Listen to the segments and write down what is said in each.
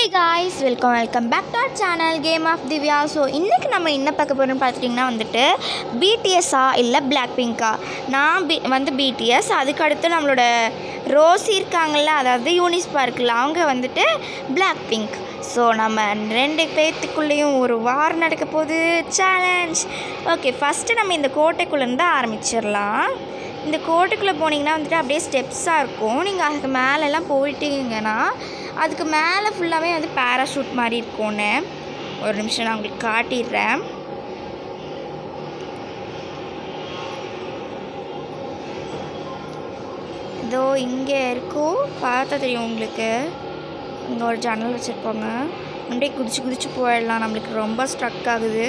Hey guys welcome welcome back to our channel game of Divya so இன்றைக்கி நம்ம என்ன பார்க்க போகிறோம்னு பார்த்துட்டிங்கன்னா வந்துட்டு பிடிஎஸ்ஸா இல்லை பிளாக் பிங்கா நான் பி வந்து பிடிஎஸ் அதுக்கு அடுத்து நம்மளோட ரோசி இருக்காங்கள்ல அதாவது யூனிஸ் பார்க்கில் அவங்க வந்துட்டு பிளாக் பிங்க் ஸோ நம்ம ரெண்டு பேர்த்துக்குள்ளேயும் ஒரு வாரம் நடக்க போகுது சேலஞ்ச் ஓகே ஃபஸ்ட்டு நம்ம இந்த கோட்டைக்குள்ளேருந்து ஆரம்பிச்சிடலாம் இந்த கோட்டைக்குள்ளே போனீங்கன்னா வந்துட்டு அப்படியே ஸ்டெப்ஸாக இருக்கும் நீங்கள் அதுக்கு மேலெல்லாம் போயிட்டீங்கன்னா அதுக்கு மேலே ஃபுல்லாகவே வந்து பேராஷூட் மாதிரி இருக்கும்னு ஒரு நிமிஷம் நான் உங்களுக்கு காட்டிடுறேன் இதோ இங்கே இருக்கும் பார்த்தா தெரியும் உங்களுக்கு இங்கே ஒரு ஜன்னல் வச்சுருப்பாங்க அப்படியே குதிச்சு குதிச்சு போயிடலாம் நம்மளுக்கு ரொம்ப ஸ்ட்ரக் ஆகுது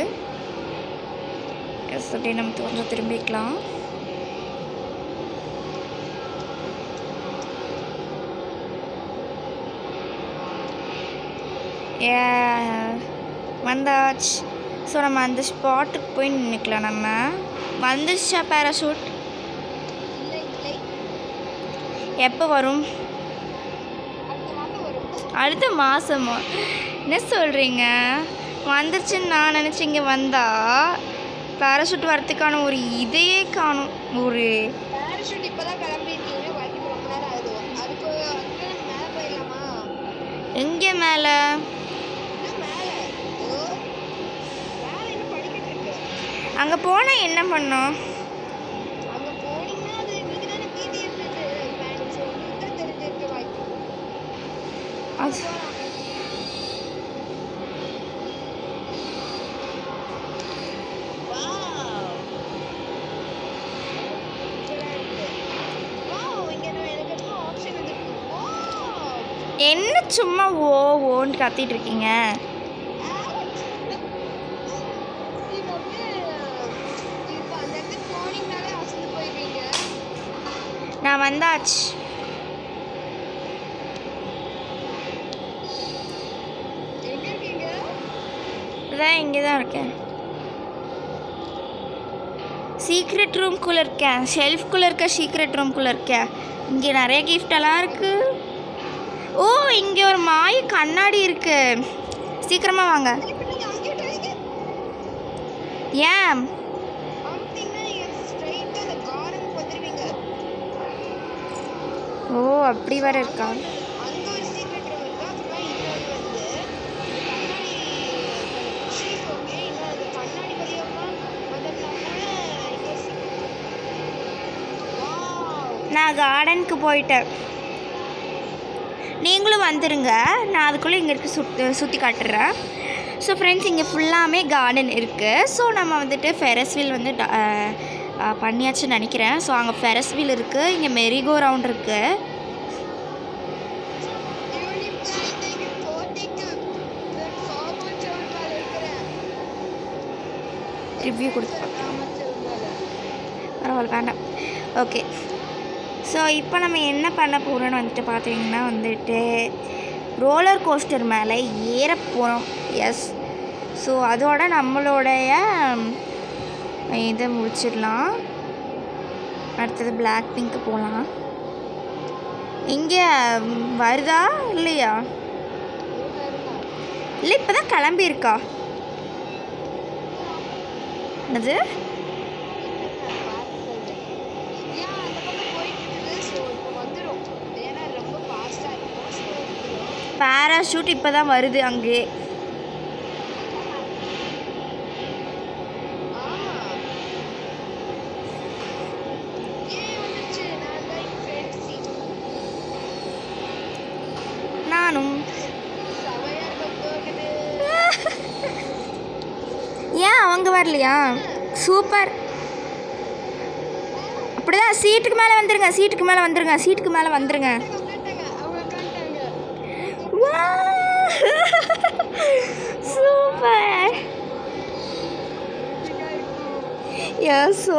எஸ் அப்படியே நம்ம கொஞ்சம் திரும்பிக்கலாம் ஏ வந்தாச்சு ஸோ நம்ம அந்த ஸ்பாட்டுக்கு போய் நின்றுக்கலாம் நம்ம வந்துச்சா பேராஷூட் இல்லை இல்லை எப்போ வரும் அடுத்த மாதம் வரும் அடுத்த மாதமா என்ன சொல்கிறீங்க வந்துருச்சுன்னு நான் நினச்சி இங்கே வந்தா பேராஷூட் வரத்துக்கான ஒரு இதையே காணும் ஒரு பேராஷூட் இப்போ தான் கிளம்பிருக்கீங்க வரதுக்கு ரொம்ப நேரம் ஆகுது அதுக்கு அதுக்கு மேலே போயிடலாமா எங்கே மேலே இன்னும் மேலே ஓ மேலே இன்னும் படிக்கட்டு இருக்கு அங்கே போனால் என்ன பண்ணோம் அங்கே போனீங்கன்னா அது நீங்கள் தானே பிடிஎஸ் பேங்க்ஸ் உங்களுக்கு தான் தெரிஞ்சிருக்க வாய்ப்பு அது போகலாம் வாவ் வாவ் இங்க நான் எனக்கு என்ன ஆப்ஷன் வந்திருக்கு வாவ் என்ன சும்மா ஓ ஓன்னு கத்திட்டு இருக்கீங்க நீங்க வந்து இப்போ அந்த இடத்துக்கு போனீங்கனாலே அசந்து போயிடுவீங்க நான் வந்தாச்சு எங்க இருக்கீங்க இதான் இங்கே தான் இருக்கேன் சீக்ரெட் ரூம்குள்ளே இருக்கேன் ஷெல்ஃப்குள்ளே இருக்க சீக்ரெட் ரூம்குள்ளே இருக்கேன் இங்கே நிறைய கிஃப்டெல்லாம் இருக்குது ஓ இங்கே ஒரு மாய கண்ணாடி இருக்கு சீக்கிரமாக வாங்க இப்போ நீங்க அங்கிட்டு வரீங்க ஏன் அமுத்திங்கன்னா நீங்க ஸ்ட்ரைட்டா அந்த கார்டனுக்கு வந்துடுவீங்க ஓ அப்படி வேற இருக்கா அங்க ஒரு சீக்ரெட் ரூம் இருக்கு அப்புறம் இன்னொரு வந்து கண்ணாடி ஷீட் ஓகே இன்னும் அந்த கண்ணாடி வழியாமா வந்தோம்னா கூட இன்னொரு secret room. வாவ் நான் கார்டனுக்கு போயிட்டேன் நீங்களும் வந்துருங்க நான் அதுக்குள்ளே இங்கே இருக்க சுற்றி சுற்றி காட்டுறேன் ஸோ ஃப்ரெண்ட்ஸ் இங்கே ஃபுல்லாமே கார்டன் இருக்குது ஸோ நம்ம வந்துட்டு ஃபெரஸ்வீல் வந்து ட- அஹ், அஹ், பண்ணியாச்சுன்னு நினைக்கிறேன் ஸோ அங்கே ஃபெரஸ்வீல் இருக்குது இங்கே மெரிகோ ரவுண்ட் இருக்குது யூனிஃபை இன்னைக்கு கோட்டைக்கு நான் காமன் சவுண்ட் மேல இருக்கிறேன் ரிவ்யூ கொடுத்து காமன் சவுண்ட் மேல பரவாயில்ல வேண்டாம் ஓகே ஸோ இப்போ நம்ம என்ன பண்ண போகிறோம்னு வந்துட்டு பார்த்தீங்கன்னா வந்துட்டு ரோலர் கோஸ்டர் மேலே ஏற போகிறோம் எஸ் ஸோ அதோட நம்மளுடைய ம், இதை முடிச்சிடலாம் அடுத்தது பிளாக் பிங்க்கு போகலாம் இங்கே ம், வருதா இல்லையா இல்லை இப்போ தான் கிளம்பியிருக்கா என்னது ஏன் அந்த பக்கம் போயிட்டு இருக்குது ஸோ இப்போ வந்துடும் ஏன்னா ரொம்ப ஃபாஸ்ட்டாக இருக்கும் ஸோ பேராஷூட் இப்போ தான் வருது அங்கே ஆ ஏன் வந்துச்சு நான் தான் ஃப்ரெண்ட் சீட் நானும் செமையாக இருக்க போகுது ஏன் அவங்க வரலையா சூப்பர் அப்படிதான் சீட்டுக்கு மேலே வந்துருங்க சீட்டுக்கு மேலே வந்துருங்க சீட்டுக்கு மேலே வந்துருங்க உட்காந்துட்டாங்க அவங்க உட்காந்துட்டாங்க சூப்பர் யசோ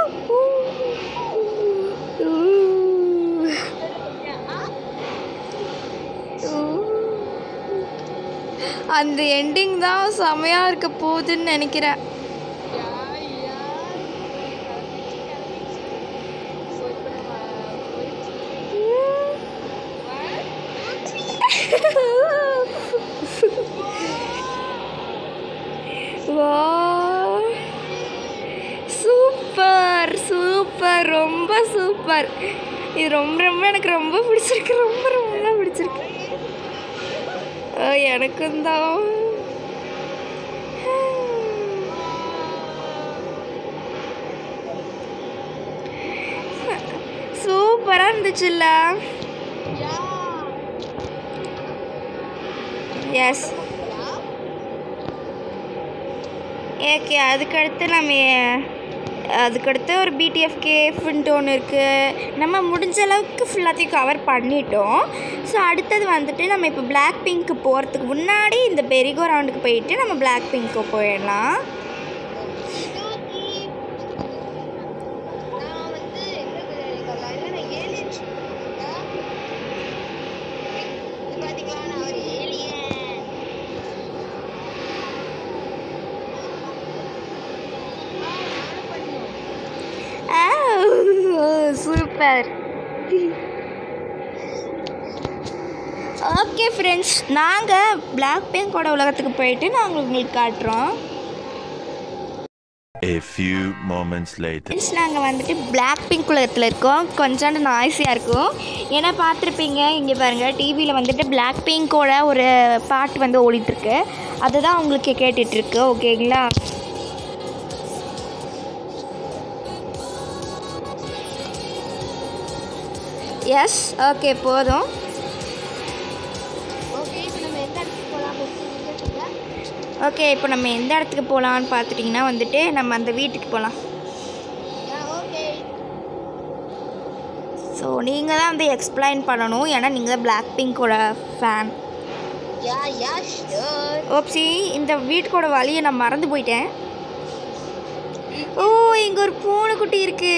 அந்த எண்டிங் தான் செமையாக இருக்க போகுதுன்னு நினைக்கிறேன் யா யா கிளம்பிச்சு கிளம்பிச்சு ஸோ இப்போ நம்ம போயிட்டு சூப்பர் இது ரொம்ப ரொம்ப எனக்கு ரொம்ப பிடிச்சிருக்கு ரொம்ப ரொம்ப பிடிச்சிருக்கு ஆ, எனக்கும் தான் சூப்பராக இருந்துச்சுல்ல எஸ் ஓகே அதுக்கடுத்து நம்ம அதுக்கடுத்து ஒரு பிடிஎஃப் கேஃப்ன்ட்டு ஒன்று இருக்குது நம்ம முடிஞ்ச அளவுக்கு ஃபுல்லாத்தையும் கவர் பண்ணிட்டோம் ஸோ அடுத்தது வந்துட்டு நம்ம இப்போ பிளாக் பிங்க்கு போகிறதுக்கு முன்னாடி இந்த பெரிகோ ரவுண்டுக்கு போயிட்டு நம்ம பிளாக் பிங்க்கு போயிடலாம் நான் வந்து எங்க இருக்கலாம் இல்லை நான் ஏலியன் இது பார்த்தீங்களா நான் ஒரு ஏலியன் நானும் பண்ணுவேன் சூப்பர் ஓகே ஃப்ரெண்ட்ஸ் நாங்கள் பிளாக் பிங்கோட உலகத்துக்கு போயிட்டு நாங்கள் உங்களுக்கு காட்டுறோம் A few moments later. Friends நாங்கள் வந்துட்டு பிளாக் பிங்க் உலகத்தில் இருக்கோம் கொஞ்சோண்டு நாய்ஸியாக இருக்கும் ஏன்னா பார்த்துருப்பீங்க இங்கே பாருங்கள் டிவியில் வந்துட்டு பிளாக் பிங்கோட ஒரு பாட்டு வந்து ஓடிட்டுருக்கு அதுதான் உங்களுக்கு கேட்டுட்ருக்கு ஓகேங்களா எஸ் ஓகே போதும் ஓகே இப்போ நம்ம எந்த இடத்துக்கு போகலாம் சொல்லுங்க ஓகே இப்போ நம்ம எந்த இடத்துக்கு போகலான்னு பார்த்துட்டிங்கன்னா வந்துட்டு நம்ம அந்த வீட்டுக்கு போகலாம் ஓகே ஸோ நீங்கள் தான் வந்து எக்ஸ்பிளைன் பண்ணணும் ஏன்னா நீங்கள் தான் பிளாக் பிங்கோட ஃபேன் யா யா ஷூர் ஓப்சி இந்த வீட்டுக்கோட வழியை நான் மறந்து போயிட்டேன் ஓ இங்கே ஒரு பூனைக்குட்டி இருக்கு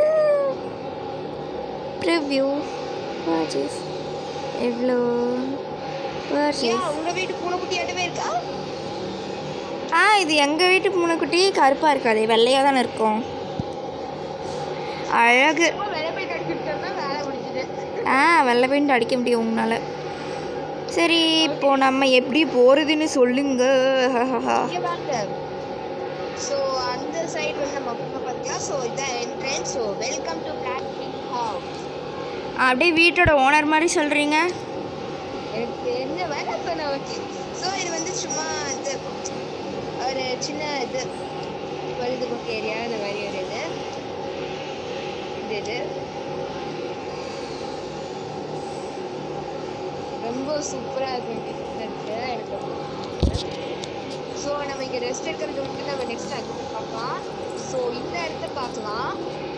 ப்ரிவ்யூ பர்ச்சேஸ் எவ்வளோ யா பர்ச்சேஸ் உங்க வீட்டு பூனைக்குட்டியாட்டமே இருக்கா ஆ இது எங்கள் வீட்டு பூனைக்குட்டி கருப்பாக இருக்காது வெள்ளையாக தானே இருக்கும் அழகு சும்மா வேலை போய் கட்டிக்கிட்டோம்னா வேலை முடிஞ்சுது ஆ வெள்ளை பெயிண்ட் அடிக்க முடியும் உங்களால் சரி இப்போ நம்ம எப்படி போகிறதுன்னு சொல்லுங்க இங்க வாங்க ஸோ அந்த சைடு வந்து நம்ம பக்கம் பார்த்துக்கலாம் ஸோ இதான் entrance so welcome to Blackpink house அப்படியே வீட்டோட ஓனர் மாதிரி சொல்கிறீங்க எனக்கு தெரிஞ்ச வேலை சொன்ன ஓகே ஸோ இது வந்து சும்மா இது ஒரு சின்ன இது பொழுதுபோக்கு ஏரியா இந்த மாதிரி ஒரு இது இது இது ரொம்ப சூப்பராக இருக்கும் இருக்கு எனக்கு ஸோ நம்ம இங்கே ரெஸ்ட் எடுக்கிறது விட்டு நம்ம நெக்ஸ்ட் அங்கே போய் பார்க்கலாம் ஸோ இந்த இடத்த பார்க்கலாம்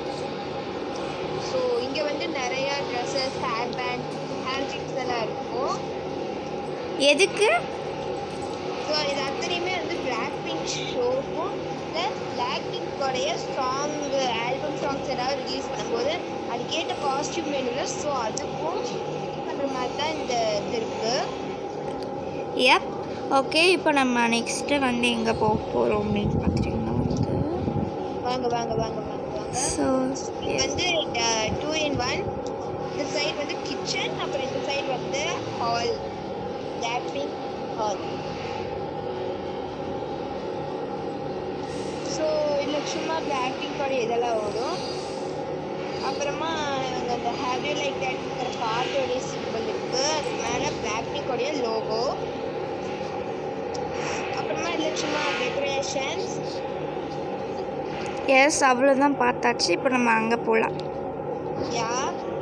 ஸோ இங்கே வந்து நிறையா dresses hair band hair clips எல்லாம் இருக்கும் எதுக்கு ஸோ இது அத்தனையுமே வந்து பிளாக் பிங்க் ஷோக்கும் ப்ளஸ் பிளாக் பிங்கோடைய சாங் ஆல்பம் சாங்ஸ் ஏதாவது ரிலீஸ் பண்ணும்போது அதுக்கேற்ற காஸ்டியூம் வேணும்ல ஸோ அதுக்கும் பண்ணுற மாதிரி தான் இந்த இது இருக்குது எப் ஓகே இப்போ நம்ம நெக்ஸ்ட்டு வந்து எங்கே போக போகிறோம் அப்படின்னு பார்த்துட்டிங்கன்னா வந்து வாங்க வாங்க வாங்க வாங்க வாங்க ஸோ இது வந்து டூ இன் ஒன் இந்த சைடு வந்து கிச்சன் அப்புறம் இந்த சைடு வந்து ஹால் லேப்பிங் ஹால் ஸோ இதில் சும்மா பிளாக்கிங்கோட இதெல்லாம் வரும் அப்புறமா இவங்க அந்த ஹேவி லைக் தட்ங்கிற பாட்டோடைய சிம்பிள் இருக்கு அதுக்கு மேலே பிளாக்னிக்கோடைய லோகோ அப்புறமா இதில் சும்மா டெக்கரேஷன்ஸ் எஸ் அவ்வளோதான் பார்த்தாச்சு இப்போ நம்ம அங்கே போகலாம் யா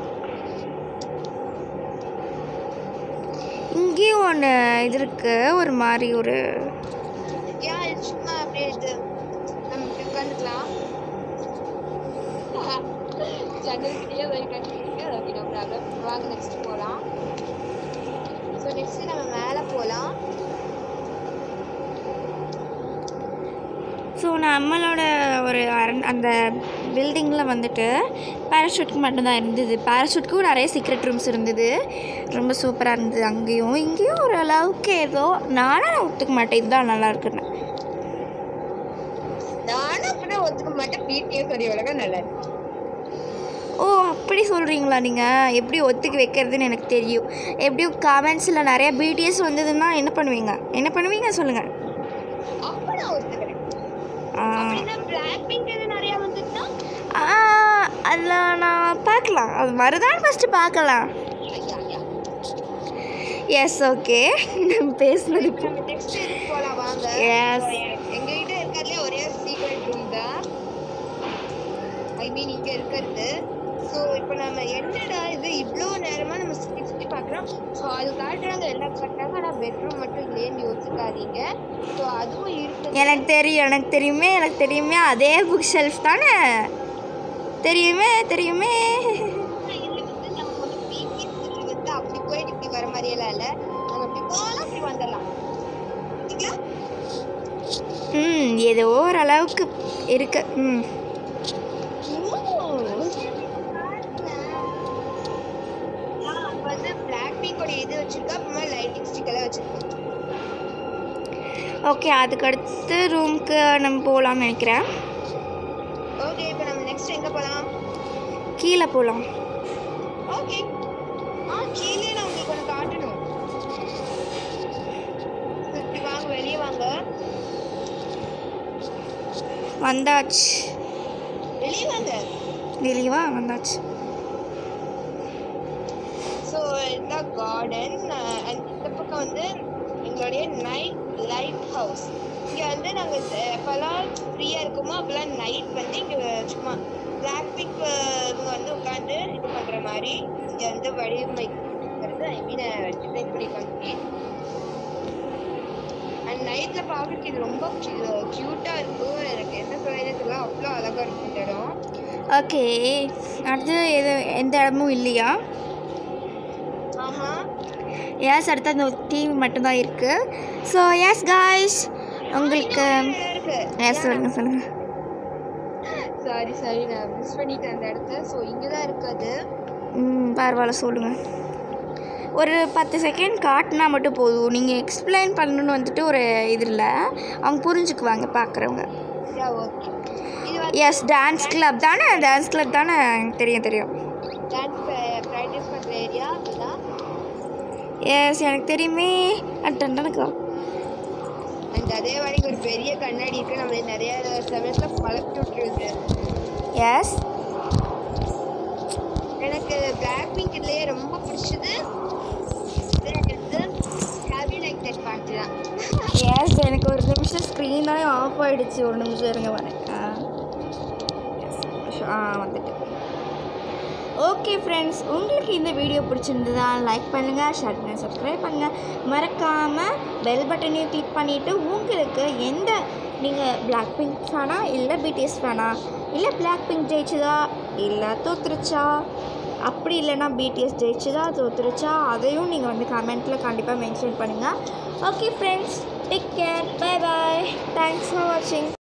இங்கேயும் ஒன்று இது இருக்குது ஒரு மாதிரி ஒரு யா இது சும்மா அப்படியே இது நம்ம இப்படி உட்காந்துக்கலாம் ஜன்னல்கிட்டயே ஒரு கட்டிக்கிட்டு ஓகே நோ ப்ராப்ளம் வாங்க நெக்ஸ்ட் போகலாம் ஸோ நெக்ஸ்ட் நம்ம மேலே போகலாம் ஸோ நம்மளோட ஒரு அரண் அந்த பில்டிங்கில் வந்துட்டு பேராஷூட்க்கு மட்டும்தான் இருந்தது பேராஷூட்க்கும் நிறைய சீக்ரெட் ரூம்ஸ் இருந்தது ரொம்ப சூப்பராக இருந்தது அங்கேயும் இங்கேயும் ஒரு அளவுக்கு ஏதோ நானும் நான் ஒத்துக்க மாட்டேன் இதுதான் நல்லா இருக்குன்னு நானும் அப்படியே ஒத்துக்க மாட்டேன் பிடிஎஸ் ஒரு உலகம் நல்லா இருக்கு ஓ அப்படி சொல்கிறீங்களா நீங்கள் எப்படி ஒத்துக்க வைக்கிறதுன்னு எனக்கு தெரியும் எப்படியும் கமெண்ட்ஸில் நிறைய பிடிஎஸ் வந்ததுன்னா என்ன பண்ணுவீங்க என்ன பண்ணுவீங்க சொல்லுங்கள் அப்போ நான் ஒத்துக்கிறேன் அப்படின்னா பிளாக் பிங்க் எது நிறையா வந்துச்சுன்னா அதில் நான் பா பார்க்கலாம் அது மறுதான் ஃபஸ்ட்டு பார்க்கலாம் ஐயா ஐயா எஸ் ஓகே நம்ம பேசுனது இப்போ நம்ம நெக்ஸ்ட் இதுக்கு போலாம் வாங்க Yes. எங்ககிட்ட இருக்கிறதுலே ஒரே சீக்ரெட் ரூம் தான் ஐ மீன் இங்க இருக்கிறது ஸோ இப்போ நம்ம என்னடா இது இவ்வளோ நேரமா நம்ம சுற்றி சுற்றி பார்க்குறோம் ஸோ அது காட்டுறாங்க எல்லாம் காட்டுறாங்க ஆனால் பெட்ரூம் மட்டும் இல்லையேன்னு யோசிக்காதீங்க ஸோ அதுவும் இருக்குது எனக்கு தெரியும் எனக்கு தெரியுமே எனக்கு தெரியுமே அதே புக் ஷெல்ஃப் தானே தெரியுமே தெரியுமே இது வந்து நம்ம வந்து பிபி வந்து அப்படி போயிட்டு இப்படி வர மாதிரியெல்லாம் இல்லை நம்ம அப்படி போகலாம் அப்படி வந்துடலாம் சரிங்களா ம் ஏதோ ஓரளவுக்கு இருக்கு ம் வந்து பிளாக் பிங்கோட இது வச்சிருக்கா அப்புறமா லைட்டிங் ஸ்டிக் எல்லாம் வச்சிருக்கோம் ஓகே அதுக்கு அடுத்து ரூம்க்கு நம்ம போகலாம்னு நினைக்கிறேன் ஓகே இப்போ நம்ம நெக்ஸ்ட் எங்க போலாம் கீழே போகலாம் ஓகே ஆ கீழே நான் உங்களுக்கு ஒன்று காட்டணும் இப்படி வாங்க வெளியே வாங்க வந்தாச்சு வெளியே வாங்க வெளியவா வந்தாச்சு ஸோ இந்த கார்டன் அண்ட் இந்த பக்கம் வந்து எங்களுடைய நைட் லைட் ஹவுஸ் இங்கே வந்து நாங்கள் எப்போல்லாம் ஃப்ரீயாக இருக்குமோ அப்போல்லாம் நைட் வந்து இங்கே சும்மா பிளாக் பிக் இவங்க வந்து உட்காந்து இது பண்ணுற மாதிரி இங்கே வந்து வடிவமைக்கிறது ஐ மீன் டிசைன் பண்ணி கம்ப்ளீட் அண்ட் நைட்டில் பார்க்கறதுக்கு இது ரொம்ப க்யூட்டாக இருக்கும் எனக்கு என்ன சொல்லுறது தெரியல அவ்வளோ அழகாக இருக்கும் இந்த இடம் ஓகே அடுத்து எது எந்த இடமும் இல்லையா ஆஹா எஸ் அடுத்து அந்த டிவி மட்டும்தான் இருக்குது ஸோ எஸ் காய்ஸ் உங்களுக்கு இருக்கு எஸ் சொல்லுங்கள் சொல்லுங்கள் சாரி சாரி நான் மிஸ் பண்ணிட்டேன் அந்த இடத்த ஸோ இங்கே தான் இருக்குது ம் பரவாயில்ல சொல்லுங்கள் ஒரு பத்து செகண்ட் காட்டினா மட்டும் போதும் நீங்கள் எக்ஸ்பிளைன் பண்ணணும்னு வந்துட்டு ஒரு இது இல்லை அவங்க புரிஞ்சுக்குவாங்க பார்க்குறவங்க யா ஓகே இது வந்து எஸ் டான்ஸ் கிளப் தானே டான்ஸ் கிளப் தானே எனக்கு தெரியும் தெரியும் டான்ஸ் ப்ராக்டிஸ் பண்ணுற ஏரியா அதுதான் எஸ் எனக்கு தெரியுமே அட்டன்டனுக்கு அண்ட் அதே மாதிரி ஒரு பெரிய கண்ணாடி இருக்கு நம்ம நிறைய சமயத்தில் பழக்கி விட்டுருது எஸ் எனக்கு பிளாக் பிங்க் இதுலேயே ரொம்ப பிடிச்சது ஹாவி லைக் தட் பாட்டு தான் எஸ் எனக்கு ஒரு நிமிஷம் ஸ்க்ரீனே ஆஃப் ஆகிடுச்சு ஒரு நிமிஷம் இருங்க வரேன் ஆ எஸ் நிமிஷம் ஆ வந்துட்டு ஓகே ஃப்ரெண்ட்ஸ் உங்களுக்கு இந்த வீடியோ பிடிச்சிருந்ததா லைக் பண்ணுங்கள் ஷேர் பண்ணுங்கள் சப்ஸ்கிரைப் பண்ணுங்கள் மறக்காமல் பெல் பட்டனையும் கிளிக் பண்ணிவிட்டு உங்களுக்கு எந்த நீங்கள் பிளாக் பிங்க் ஃபேனா இல்லை பிடிஎஸ் ஃபேனா இல்லை பிளாக் பிங்க் ஜெயிச்சுதா இல்லை தோத்துருச்சா அப்படி இல்லைன்னா பிடிஎஸ் ஜெயிச்சுதா தோத்துருச்சா அதையும் நீங்கள் வந்து கமெண்ட்டில் கண்டிப்பாக மென்ஷன் பண்ணுங்கள் okay friends take care bye bye thanks for வாட்சிங்